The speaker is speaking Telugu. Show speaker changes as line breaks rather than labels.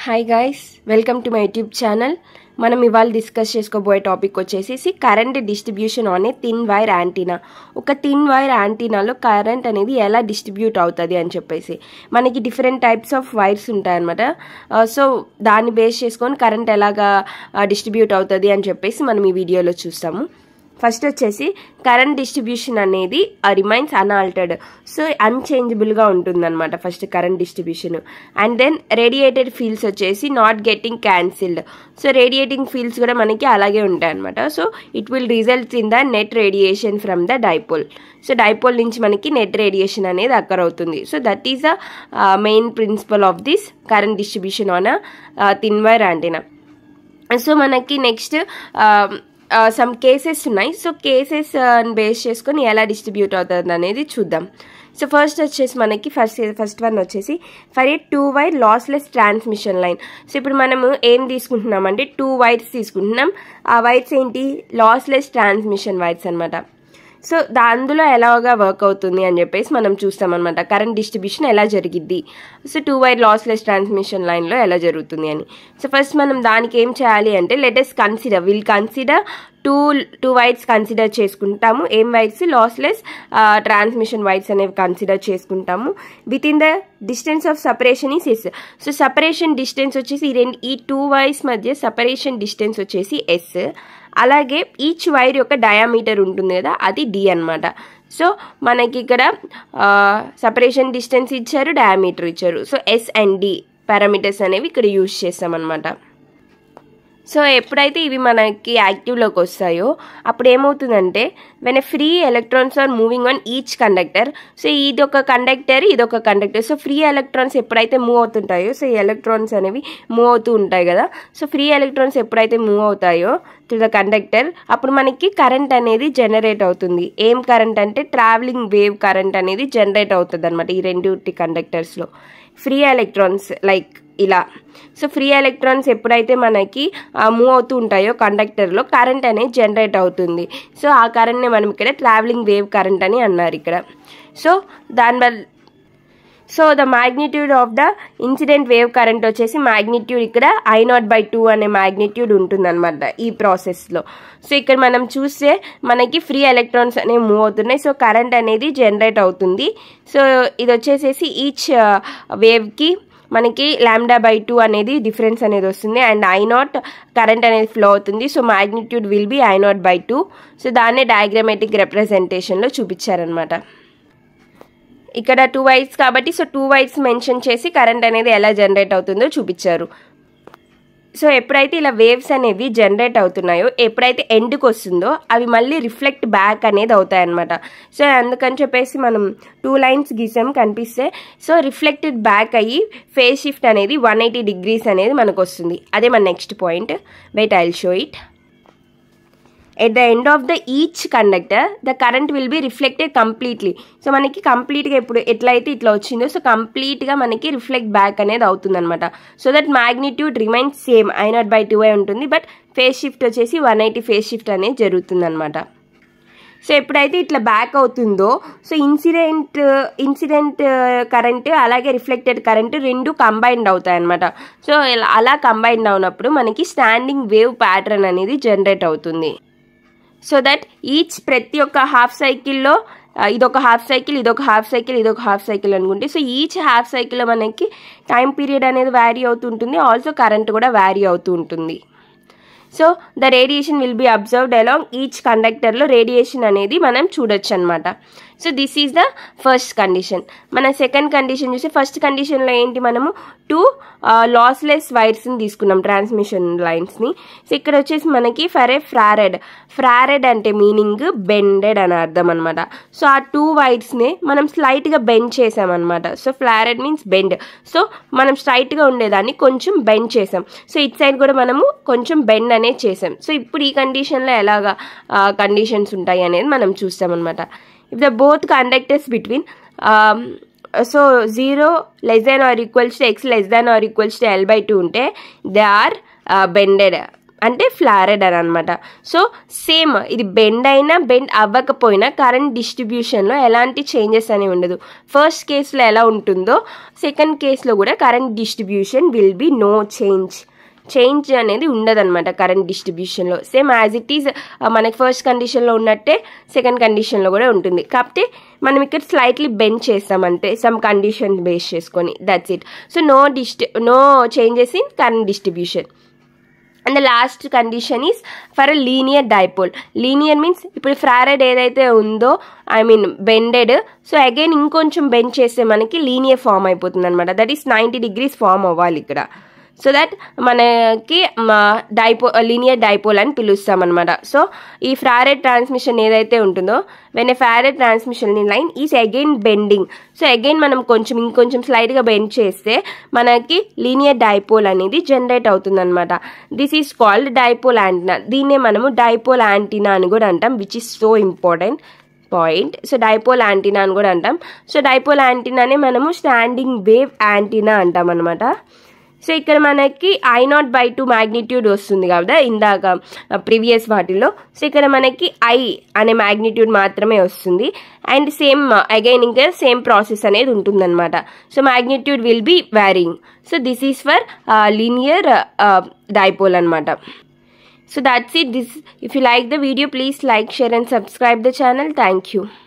Hi guys welcome to my YouTube channel మనం ఇవాళ డిస్కస్ చేసుకోబోయే టాపిక్ వచ్చేసి కరెంట్ డిస్ట్రిబ్యూషన్ అనే థిన్ వైర్ యాంటీనా ఒక థిన్ వైర్ యాంటీనాలో కరెంట్ అనేది ఎలా డిస్ట్రిబ్యూట్ అవుతుంది అని చెప్పేసి మనకి డిఫరెంట్ టైప్స్ ఆఫ్ వైర్స్ ఉంటాయన్నమాట సో దాన్ని బేస్ చేసుకొని కరెంట్ ఎలాగా డిస్ట్రిబ్యూట్ అవుతుంది అని చెప్పేసి మనం ఈ వీడియోలో చూస్తాము ఫస్ట్ వచ్చేసి కరెంట్ డిస్ట్రిబ్యూషన్ అనేది రిమైన్స్ అన్ఆల్టర్డ్ సో అన్చేంజబుల్గా ఉంటుందన్నమాట first current distribution and then radiated fields వచ్చేసి not getting cancelled so radiating fields కూడా మనకి అలాగే ఉంటాయి అనమాట so it will result in the net radiation from the dipole so dipole నుంచి మనకి నెట్ రేడియేషన్ అనేది అక్కర్ అవుతుంది so that is the main principle of this current distribution on thin wire antenna so మనకి నెక్స్ట్ సమ్ కేసెస్ ఉన్నాయి సో కేసెస్ బేస్ చేసుకొని ఎలా డిస్ట్రిబ్యూట్ అవుతుంది అనేది చూద్దాం సో ఫస్ట్ వచ్చేసి మనకి ఫస్ట్ ఫస్ట్ వన్ వచ్చేసి for a two wire lossless transmission line so ఇప్పుడు మనము ఏం తీసుకుంటున్నాం అంటే టూ వైర్స్ తీసుకుంటున్నాం ఆ వైర్స్ ఏంటి లాస్లెస్ ట్రాన్స్మిషన్ వైర్స్ అనమాట సో దా అందులో ఎలాగా వర్క్ అవుతుంది అని చెప్పేసి మనం చూస్తామన్నమాట కరెంట్ డిస్ట్రిబ్యూషన్ ఎలా జరిగిద్ది so two wire lossless transmission లైన్లో ఎలా జరుగుతుంది అని సో ఫస్ట్ మనం దానికి ఏం చేయాలి అంటే latest consider will consider two two wires consider చేసుకుంటాము ఏం వైర్స్ లాస్లెస్ ట్రాన్స్మిషన్ వైర్స్ అనేవి కన్సిడర్ చేసుకుంటాము with in the distance of separation is S so separation distance వచ్చేసి ఈ రెండు ఈ టూ వైర్స్ మధ్య సపరేషన్ డిస్టెన్స్ వచ్చేసి ఎస్ అలాగే ఈచ్ వైర్ యొక్క డయామీటర్ ఉంటుంది కదా అది డి అనమాట సో మనకి ఇక్కడ సపరేషన్ డిస్టెన్స్ ఇచ్చారు డయామీటర్ ఇచ్చారు so S and D parameters అనేవి ఇక్కడ యూజ్ చేస్తామన్నమాట సో ఎప్పుడైతే ఇవి మనకి యాక్టివ్లోకి వస్తాయో అప్పుడు ఏమవుతుందంటే when free electrons are moving on each conductor so ఇది ఒక కండక్టర్ ఇది ఒక కండక్టర్ సో ఫ్రీ ఎలక్ట్రాన్స్ ఎప్పుడైతే మూవ్ అవుతుంటాయో సో ఈ ఎలక్ట్రాన్స్ అనేవి మూవ్ అవుతూ ఉంటాయి కదా సో ఫ్రీ ఎలక్ట్రాన్స్ ఎప్పుడైతే మూవ్ అవుతాయో టు ద కండక్టర్ అప్పుడు మనకి కరెంట్ అనేది జనరేట్ అవుతుంది ఏం కరెంట్ అంటే ట్రావెలింగ్ వేవ్ కరెంట్ అనేది జనరేట్ అవుతుంది అనమాట ఈ రెండు కండక్టర్స్లో ఫ్రీ ఎలక్ట్రాన్స్ లైక్ ఇలా సో ఫ్రీ ఎలక్ట్రాన్స్ ఎప్పుడైతే మనకి మూవ్ అవుతూ ఉంటాయో కండక్టర్లో కరెంట్ అనేది జనరేట్ అవుతుంది సో ఆ కరెంట్ని మనం ఇక్కడ ట్రావెలింగ్ వేవ్ కరెంట్ అని అన్నారు ఇక్కడ సో దానివల్ల so the magnitude of the incident wave current వచ్చేసి మ్యాగ్నిట్యూడ్ ఇక్కడ ఐ నాట్ బై టూ అనే మ్యాగ్నిట్యూడ్ ఉంటుందన్నమాట ఈ ప్రాసెస్లో సో ఇక్కడ మనం చూస్తే మనకి ఫ్రీ ఎలక్ట్రాన్స్ అనేవి మూవ్ అవుతున్నాయి సో కరెంట్ అనేది జనరేట్ అవుతుంది సో ఇది వచ్చేసేసి ఈచ్ వేవ్కి మనకి ల్యాండా బై టూ అనేది డిఫరెన్స్ అనేది వస్తుంది అండ్ ఐ నాట్ కరెంట్ అనేది ఫ్లో అవుతుంది so magnitude will be I not by two so దాన్నే డయాగ్రామేటిక్ రిప్రజెంటేషన్లో చూపించారనమాట ఇక్కడ టూ వైర్స్ కాబట్టి సో టూ వైర్స్ మెన్షన్ చేసి కరెంట్ అనేది ఎలా జనరేట్ అవుతుందో చూపించారు సో ఎప్పుడైతే ఇలా వేవ్స్ అనేవి జనరేట్ అవుతున్నాయో ఎప్పుడైతే ఎండ్కి వస్తుందో అవి మళ్ళీ రిఫ్లెక్ట్ బ్యాక్ అనేది అవుతాయన్నమాట సో అందుకని చెప్పేసి మనం టూ లైన్స్ గీసాం కనిపిస్తే సో రిఫ్లెక్టెడ్ బ్యాక్ అయ్యి ఫేస్ షిఫ్ట్ అనేది వన్ ఎయిటీ డిగ్రీస్ అనేది మనకు వస్తుంది అదే మన next point wait I show it at the end of the each conductor the current will be reflected completely so మనకి కంప్లీట్గా ఇప్పుడు ఎట్లయితే ఇట్లా వచ్చిందో సో కంప్లీట్గా మనకి రిఫ్లెక్ట్ బ్యాక్ అనేది అవుతుందన్నమాట so that magnitude remains same I not by two ఉంటుంది బట్ ఫేస్ షిఫ్ట్ వచ్చేసి వన్ ఎయిటీ ఫేస్ షిఫ్ట్ అనేది జరుగుతుందన్నమాట సో ఎప్పుడైతే ఇట్లా బ్యాక్ అవుతుందో సో ఇన్సిడెంట్ ఇన్సిడెంట్ కరెంట్ అలాగే రిఫ్లెక్టెడ్ కరెంట్ రెండు కంబైన్డ్ అవుతాయి అనమాట సో అలా కంబైన్డ్ అవునప్పుడు మనకి స్టాండింగ్ వేవ్ ప్యాటర్న్ అనేది జనరేట్ అవుతుంది సో దట్ ఈచ్ ప్రతి ఒక్క హాఫ్ సైకిల్లో ఇదొక హాఫ్ సైకిల్ ఇదొక హాఫ్ సైకిల్ ఇదొక హాఫ్ సైకిల్ అనుకుంటే సో ఈచ్ హాఫ్ సైకిల్లో మనకి టైం పీరియడ్ అనేది వ్యారీ అవుతుంటుంది ఆల్సో కరెంట్ కూడా వ్యారీ అవుతూ ఉంటుంది so the radiation will be observed along each కండక్టర్లో రేడియేషన్ అనేది మనం చూడొచ్చు అనమాట so this is the first condition మన సెకండ్ కండిషన్ చూసి ఫస్ట్ కండిషన్లో ఏంటి మనము టూ లాస్లెస్ వైర్స్ని తీసుకున్నాం ట్రాన్స్మిషన్ లైన్స్ని సో ఇక్కడ వచ్చేసి మనకి ఫర్ ఏ ఫ్రారెడ్ ఫ్రారెడ్ అంటే మీనింగ్ బెండెడ్ అని అర్థం అనమాట సో ఆ టూ వైర్స్ని మనం స్లైట్గా బెండ్ చేసామన్నమాట so flared means bend so మనం స్ట్రైట్గా ఉండేదాన్ని కొంచెం బెండ్ చేసాం సో ఇట్ సైడ్ కూడా మనము కొంచెం బెండ్ అనేది చేసాం సో ఇప్పుడు ఈ కండిషన్లో ఎలాగా కండిషన్స్ ఉంటాయి అనేది మనం చూస్తామన్నమాట if the both conductors between so zero less than or equals to X less than or equals to L by two ఉంటే దే ఆర్ బెండెడ్ అంటే ఫ్లారెడ్ అని అనమాట సో సేమ్ ఇది బెండ్ అయినా బెండ్ అవ్వకపోయినా కరెంట్ డిస్ట్రిబ్యూషన్లో ఎలాంటి చేంజెస్ అనేవి ఉండదు ఫస్ట్ కేసులో ఎలా ఉంటుందో సెకండ్ కేసులో కూడా current distribution will be no change change అనేది ఉండదన్నమాట కరెంట్ డిస్ట్రిబ్యూషన్లో సేమ్ యాజ్ ఇట్ ఈజ్ మనకి ఫస్ట్ కండిషన్లో ఉన్నట్టే సెకండ్ కండిషన్లో కూడా ఉంటుంది కాకపోతే మనం ఇక్కడ స్లైట్లీ బెండ్ చేస్తామంటే సమ్ కండిషన్ బేస్ చేసుకొని దట్స్ ఇట్ సో నో డిస్టి no changes in current distribution and the last condition is for a linear dipole linear means ఇప్పుడు ఫ్రారెడ్ ఏదైతే ఉందో I mean bended so again ఇంకొంచెం బెండ్ చేస్తే మనకి లీనియర్ ఫామ్ అయిపోతుంది అనమాట that is ninety degrees form అవ్వాలి ఇక్కడ సో దట్ మనకి డైపో లీనియర్ డైపోల్ అని పిలుస్తాం అనమాట సో ఈ ఫ్రారెడ్ ట్రాన్స్మిషన్ ఏదైతే ఉంటుందో when a flared transmission line is again bending so again మనం కొంచెం ఇంకొంచెం స్లైడ్గా బెండ్ చేస్తే మనకి లీనియర్ డైపోల్ అనేది జనరేట్ అవుతుంది అనమాట this is called dipole antenna దీన్నే మనము డైపోల్ యాంటీనా అని కూడా అంటాం which is so important point so dipole antenna అని కూడా అంటాం సో డైపోల్ యాంటీనానే మనము స్టాండింగ్ వేవ్ యాంటీనా అంటాం అనమాట సో ఇక్కడ మనకి I not by two magnitude వస్తుంది కదా ఇందాక ప్రీవియస్ వాటిలో సో ఇక్కడ మనకి ఐ అనే మ్యాగ్నిట్యూడ్ మాత్రమే వస్తుంది అండ్ సేమ్ అగైన్ ఇంకా సేమ్ ప్రాసెస్ అనేది ఉంటుందన్నమాట so magnitude will be varying so this is for linear dipole అనమాట So that's it. This if you like the video, please like, share and subscribe the channel. Thank you.